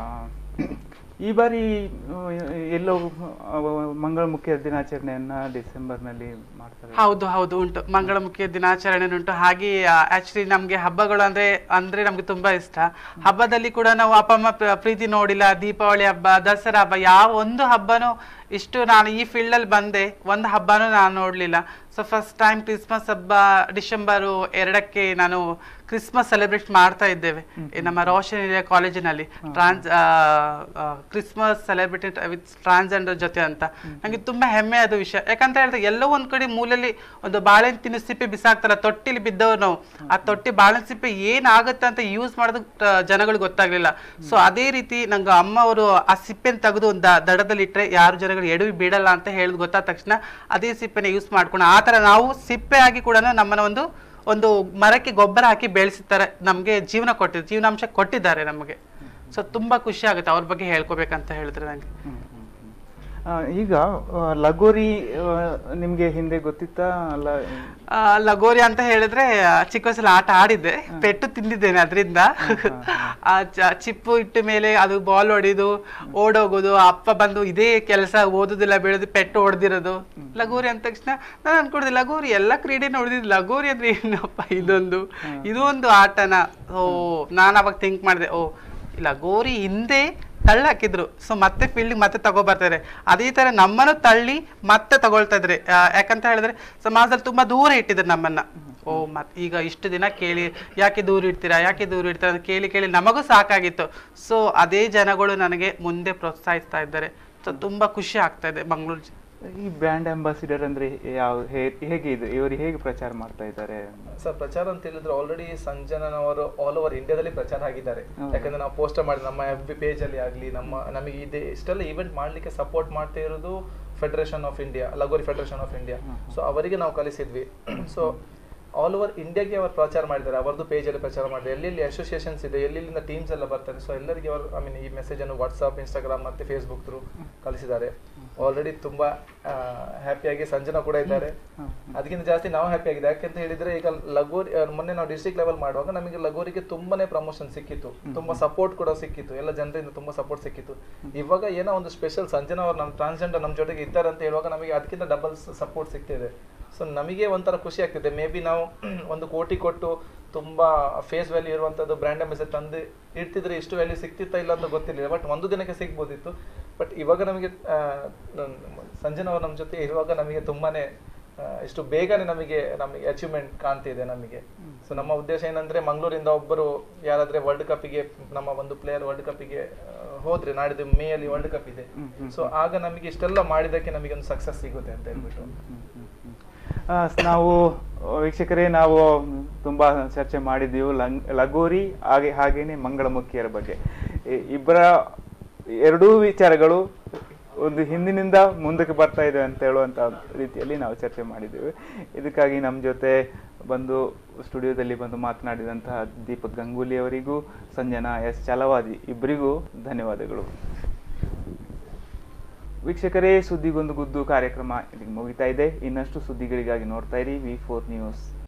ಈ ಬಾರಿ ಆ, ಎಲ್ಲೋ ಆ, ಮಂಗಳಮುಖಿಯ ದಿನಾಚರಣೆಯನ್ನ ಡಿಸೆಂಬರ್ನಲ್ಲಿ ಮಾಡ್ತಾರೆ ಹೌದು ಹೌದು ಉಂಟು ಮಂಗಳಮುಖಿಯ ದಿನಾಚರಣೆ ಉಂಟು ಹಾಗೆ ಆಕ್ಚುಲಿ ನಮ್ಗೆ ಹಬ್ಬಗಳು ಅಂದ್ರೆ ಅಂದ್ರೆ ನಮ್ಗೆ ತುಂಬಾ ಇಷ್ಟ ಹಬ್ಬದಲ್ಲಿ ಕೂಡ ನಾವು ಅಪ್ಪ ಅಮ್ಮ ಪ್ರ- ಪ್ರೀತಿ ನೋಡಿಲ್ಲ ದೀಪಾವಳಿ ಹಬ್ಬ ದಸರಾ ಹಬ್ಬ ಯಾವ ಒಂದು ಹಬ್ಬನೂ ಇಷ್ಟು ನಾನು ಈ ಫೀಲ್ಡ್ ಅಲ್ಲಿ ಬಂದೆ ಒಂದು ಹಬ್ಬನೂ ನಾನು ನೋಡ್ಲಿಲ್ಲ ಸೊ ಫಸ್ಟ್ ಟೈಮ್ ಕ್ರಿಸ್ಮಸ್ ಹಬ್ಬ ಡಿಸೆಂಬರು ಎರಡಕ್ಕೆ ನಾನು ಕ್ರಿಸ್ಮಸ್ ಸೆಲೆಬ್ರೇಟ್ ಮಾಡ್ತಾ ಇದ್ದೇವೆ ಈ ನಮ್ಮ ರೋಷನ್ ಏರಿಯಾ ಕಾಲೇಜಿನಲ್ಲಿ trans Christmas celebrated with transgender ಜೊತೆ ಅಂತ ನಂಗೆ ತುಂಬಾ ಹೆಮ್ಮೆ ಅದು ವಿಷಯ ಯಾಕಂತ ಹೇಳಿದ್ರೆ ಎಲ್ಲೋ ಒಂದ್ ಕಡೆ ಮೂಲೆಯಲ್ಲಿ ಒಂದು ಬಾಳೆಹಣ್ಣು ತಿನ್ನು ಸಿಪ್ಪೆ ಬಿಸಾಕ್ತಾರ ತೊಟ್ಟಿಲಿ ಬಿದ್ದವ್ರು ನಾವು ಆ ತೊಟ್ಟಿ ಬಾಳೆಹಣ್ಣು ಸಿಪ್ಪೆ ಏನಾಗುತ್ತೆ ಅಂತ ಯೂಸ್ ಮಾಡೋದು ಜನಗಳಿಗೆ ಗೊತ್ತಾಗ್ಲಿಲ್ಲ ಸೊ ಅದೇ ರೀತಿ ನಂಗೆ ಅಮ್ಮ ಅವರು ಆ ಸಿಪ್ಪೆನ ತೆಗೆದು ಒಂದು ದ- ದಡದಲ್ಲಿ ಇಟ್ರೆ ಯಾರು ಜನಗಳು ಎಡವಿ ಬಿಡಲ್ಲ ಅಂತ ಹೇಳಿದ್ ಗೊತ್ತಾದ ತಕ್ಷಣ ಅದೇ ಸಿಪ್ಪೆನ ಯೂಸ್ ಮಾಡ್ಕೊಂಡು ಆ ಥರ ನಾವು ಸಿಪ್ಪೆ ಆಗಿ ಕೂಡ ನಮ್ಮನ್ನ ಒಂದು ಒಂದು ಮರಕ್ಕೆ ಗೊಬ್ಬರ ಹಾಕಿ ಬೆಳೆಸಿದ್ದಾರೆ ನಮಗೆ ಜೀವನ ಕೊಟ್ಟಿದ್ದಾರೆ ಜೀವನಾಂಶ ಕೊಟ್ಟಿದ್ದಾರೆ ನಮಗೆ ಸೊ ತುಂಬಾ ಖುಷಿ ಆಗುತ್ತೆ ಅವ್ರ ಬಗ್ಗೆ ಹೇಳ್ಕೊಬೇಕಂತ ಹೇಳಿದ್ರೆ ನಂಗೆ ಹ್ಮ್, ಹ್ಮ್, ಹ್ಮ್. ಆ, ಈಗ ಆ, ಲಗೋರಿ ಆ, ನಿಮ್ಗೆ ಹಿಂದೆ ಗೊತ್ತಿತ್ತಾ ಅಲ್ಲ ಆ, ಲಗೋರಿ ಅಂತ ಹೇಳಿದ್ರೆ ಆ, ಚಿಕ್ಕ ವಯಸ್ಸಲ್ಲಿ ಆಟ ಆಡಿದ್ದೆ ಪೆಟ್ಟು ತಿಂದಿದ್ದೇನೆ ಅದರಿಂದ ಆ ಚ- ಚಿಪ್ಪು ಇಟ್ಟ ಮೇಲೆ ಅದು ಬಾಲ್ ಹೊಡಿದು ಓಡೋಗೋದು ಅಪ್ಪ ಬಂದು ಇದೇ ಕೆಲಸ ಓದುದಿಲ್ಲ ಬೆಳೆದು ಪೆಟ್ಟು ಹೊಡೆದಿರೋದು ಲಗೋರಿ ಅಂದ ತಕ್ಷಣ ನಾನು ಅನ್ಕೊಂಡಿದ್ದೆ ಲಗೋರಿ ಎಲ್ಲ ಕ್ರೀಡೆ ನೋಡಿದ್ ಲಗೋರಿ ಅಂದ್ರೆ ಏನಪ್ಪ ಇದೊಂದು ಇದು ಒಂದು ಆಟನ ಓ ನಾನು ಅವಾಗ ಥಿಂಕ್ ಮಾಡಿದೆ ಓ ಲಗೋರಿ ಹಿಂದೆ ತಳ್ಳಿ ಹಾಕಿದ್ರು ಸೊ ಮತ್ತೆ ಫೀಲ್ಡ್ ಮತ್ತೆ ತಗೋ ಬರ್ತಾರೆ ಅದೇ ತರ ನಮ್ಮನ್ನು ತಳ್ಳಿ ಮತ್ತೆ ತಗೊಳ್ತಾ ಇದ್ರೆ ಆ, ಯಾಕಂತ ಹೇಳಿದ್ರೆ ಸಮಾಜದಲ್ಲಿ ತುಂಬಾ ದೂರ ಇಟ್ಟಿದ್ರು ನಮ್ಮನ್ನ ಓ ಮತ್ ಈಗ ಇಷ್ಟು ದಿನ ಕೇಳಿ ಯಾಕೆ ದೂರ ಇಡ್ತೀರಾ ಯಾಕೆ ದೂರ ಇಡ್ತೀರಾ ಅಂತ ಕೇಳಿ ಕೇಳಿ ನಮಗೂ ಸಾಕಾಗಿತ್ತು ಸೊ ಅದೇ ಜನಗಳು ನನಗೆ ಮುಂದೆ ಪ್ರೋತ್ಸಾಹಿಸ್ತಾ ಇದ್ದಾರೆ ಸೊ ತುಂಬಾ ಖುಷಿ ಆಗ್ತಾ ಇದೆ ಮಂಗಳೂರು ಜಿ- ಈ ಬ್ರ್ಯಾಂಡ್ ಅಂಬಾಸಿಡರ್ ಅಂದ್ರೆ ಯಾವ ಹೇ- ಹೇಗೆ ಇದು ಇವರು ಹೇಗೆ ಪ್ರಚಾರ ಮಾಡ್ತಾ ಇದ್ದಾರೆ ಸರ್ ಪ್ರಚಾರ ಅಂತ ಹೇಳಿದ್ರೆ ಆಲ್ರೆಡಿ ಸಂಜನನವರು ಆಲ್ ಓವರ್ ಇಂಡಿಯಾದಲ್ಲಿ ಪ್ರಚಾರ ಆಗಿದ್ದಾರೆ ಯಾಕಂದ್ರೆ ನಾವು ಪೋಸ್ಟರ್ ಮಾಡಿ ನಮ್ಮ ಎಫ್ ಬಿ ಪೇಜ್ ಅಲ್ಲಿ ಆಗಲಿ ನಮ್ಮ ನಮಗೆ ಇದೆ ಇಷ್ಟೆಲ್ಲ ಇವೆಂಟ್ ಮಾಡ್ಲಿಕ್ಕೆ ಸಪೋರ್ಟ್ ಮಾಡ್ತಾ ಇರೋದು federation of India Lagori federation of India so ಅವರಿಗೆ ನಾವು ಕಲಿಸಿದ್ವಿ ಸೊ ಆಲ್ ಓವರ್ ಇಂಡಿಯಾಗೆ ಅವರು ಪ್ರಚಾರ ಮಾಡಿದ್ದಾರೆ ಅವರದ್ದು ಪೇಜ್ ಅಲ್ಲಿ ಪ್ರಚಾರ ಮಾಡಿದ್ದಾರೆ ಎಲ್ಲೆಲ್ಲಿ ಅಸೋಸಿಯೇಷನ್ಸ್ ಇದೆ ಎಲ್ಲೆಲ್ಲಿಂದ ಟೀಮ್ಸ್ ಎಲ್ಲ ಬರ್ತಾರೆ ಸೊ ಎಲ್ಲರಿಗೆ ಅವರು ಐ ಮೀನ್ ಈ ಮೆಸೇಜ್ ಅನ್ನು ವಾಟ್ಸ್ಆಪ್ ಇನ್ಸ್ಟಾಗ್ರಾಮ್ ಮತ್ತೆ ಫೇಸ್ಬುಕ್ ಥ್ರೂ ಕಳಿಸಿದ್ದಾರೆ ಆಲ್ರೆಡಿ ತುಂಬಾ ಹ್ಯಾಪಿಯಾಗಿ ಸಂಜನಾ ಕೂಡ ಇದ್ದಾರೆ ಅದಕ್ಕಿಂತ ಜಾಸ್ತಿ ನಾವು ಹ್ಯಾಪಿ ಆಗಿದೆ ಯಾಕೆಂತ ಹೇಳಿದ್ರೆ ಈಗ ಲಗೋರಿ ಆ, ಮೊನ್ನೆ ನಾವು ಡಿಸ್ಟ್ರಿಕ್ಟ್ ಲೆವೆಲ್ ಮಾಡುವಾಗ ನಮಗೆ ಲಗೋರಿಗೆ ತುಂಬಾನೇ ಪ್ರಮೋಷನ್ ಸಿಕ್ಕಿತ್ತು ತುಂಬಾ ಸಪೋರ್ಟ್ ಕೂಡ ಸಿಕ್ಕಿತ್ತು ಎಲ್ಲ ಜನರಿಂದ ತುಂಬಾ ಸಪೋರ್ಟ್ ಸಿಕ್ಕಿತ್ತು ಇವಾಗ ಏನೋ ಒಂದು ಸ್ಪೆಷಲ್ ಸಂಜನಾ ಅವ್ರು ನಮ್ಮ ಟ್ರಾನ್ಸ್ಜೆಂಡರ್ ನಮ್ಮ ಜೊತೆಗೆ ಇದ್ದಾರೆ ಅಂತ ಹೇಳುವಾಗ ನಮಗೆ ಅದಕ್ಕಿಂತ ಡಬಲ್ ಸಪೋರ್ಟ್ ಸಿಗ್ತಿದೆ ಸೊ ನಮಗೆ ಒಂಥರ ಖುಷಿ ಆಗ್ತಿದೆ ಮೇ ಬಿ ನಾವು ಒಂದು ಕೋಟಿ ಕೊಟ್ಟು ತುಂಬಾ ಫೇಸ್ ವ್ಯಾಲ್ಯೂ ಇರುವಂತದ್ದು ಬ್ರ್ಯಾಂಡ್ ಅಂಬಾಸಿಡರ್ ತಂದು ಇಡ್ತಿದ್ರೆ ಇಷ್ಟು ವ್ಯಾಲ್ಯೂ ಸಿಗ್ತಿತ್ತಾ ಇಲ್ಲ ಅಂತ ಗೊತ್ತಿರಲಿಲ್ಲ ಬಟ್ ಒಂದು ದಿನಕ್ಕೆ ಸಿಗ್ಬೋದಿತ್ತು ಬಟ್ ಇವಾಗ ನಮಗೆ ಆ, ನನ್- ಸಂಜನಾ ಅವ್ರು ನಮ್ಮ ಜೊತೆ ಇರುವಾಗ ನಮಗೆ ತುಂಬಾನೇ ಆ, ಇಷ್ಟು ಬೇಗನೆ ನಮಗೆ ನಮಗೆ ಅಚೀವ್ಮೆಂಟ್ ಕಾಣ್ತಿದೆ ನಮಗೆ ಸೊ ನಮ್ಮ ಉದ್ದೇಶ ಏನಂದ್ರೆ ಮಂಗಳೂರಿಂದ ಒಬ್ಬರು ಯಾರಾದ್ರೆ ವರ್ಲ್ಡ್ ಕಪ್ಪಿಗೆ ನಮ್ಮ ಒಂದು ಪ್ಲೇಯರ್ ವರ್ಲ್ಡ್ ಕಪ್ಪಿಗೆ ಹೋದ್ರೆ ನಾಡಿದ್ದು ಮೇ ಅಲ್ಲಿ ವರ್ಲ್ಡ್ ಕಪ್ ಇದೆ ಸೊ ಆಗ ನಮಗೆ ಇಷ್ಟೆಲ್ಲ ಮಾಡಿದಕ್ಕೆ ನಮಗೆ ಒಂದು ಸಕ್ಸಸ್ ಸಿಗುತ್ತೆ ಅಂತ ಹೇಳ್ಬಿಟ್ಟು ಆ, ನಾವು ವೀಕ್ಷಕರೇ ನಾವು ತುಂಬಾ ಚರ್ಚೆ ಮಾಡಿದ್ದೀವಿ ಲಂಗ್- ಲಗೋರಿ ಹಾಗೆ ಹಾಗೇನೆ ಮಂಗಳಮುಖಿಯರ ಬಗ್ಗೆ ಈ ಇಬ್ಬರ ಎರಡೂ ವಿಚಾರಗಳು ಒಂದು ಹಿಂದಿನಿಂದ ಮುಂದಕ್ಕೆ ಬರ್ತಾ ಇದೆ ಅಂತ ಹೇಳುವಂತ ರೀತಿಯಲ್ಲಿ ನಾವು ಚರ್ಚೆ ಮಾಡಿದ್ದೇವೆ ಇದಕ್ಕಾಗಿ ನಮ್ಮ ಜೊತೆ ಬಂದು ಸ್ಟುಡಿಯೋದಲ್ಲಿ ಬಂದು ಮಾತನಾಡಿದಂತಹ ದೀಪಕ್ ಗಂಗೂಲಿ ಅವರಿಗೂ ಸಂಜನಾ ಎಸ್ ಛಲವಾದಿ ಇಬ್ಬರಿಗೂ ಧನ್ಯವಾದಗಳು ವೀಕ್ಷಕರೇ ಸುದ್ದಿಗೊಂದು ಗುದ್ದು ಕಾರ್ಯಕ್ರಮ ಇಲ್ಲಿಗೆ ಮುಗಿತಾ ಇದೆ ಇನ್ನಷ್ಟು ಸುದ್ದಿಗಳಿಗಾಗಿ ನೋಡ್ತಾ ಇರಿ ವಿ ಫೋರ್ ನ್ಯೂಸ್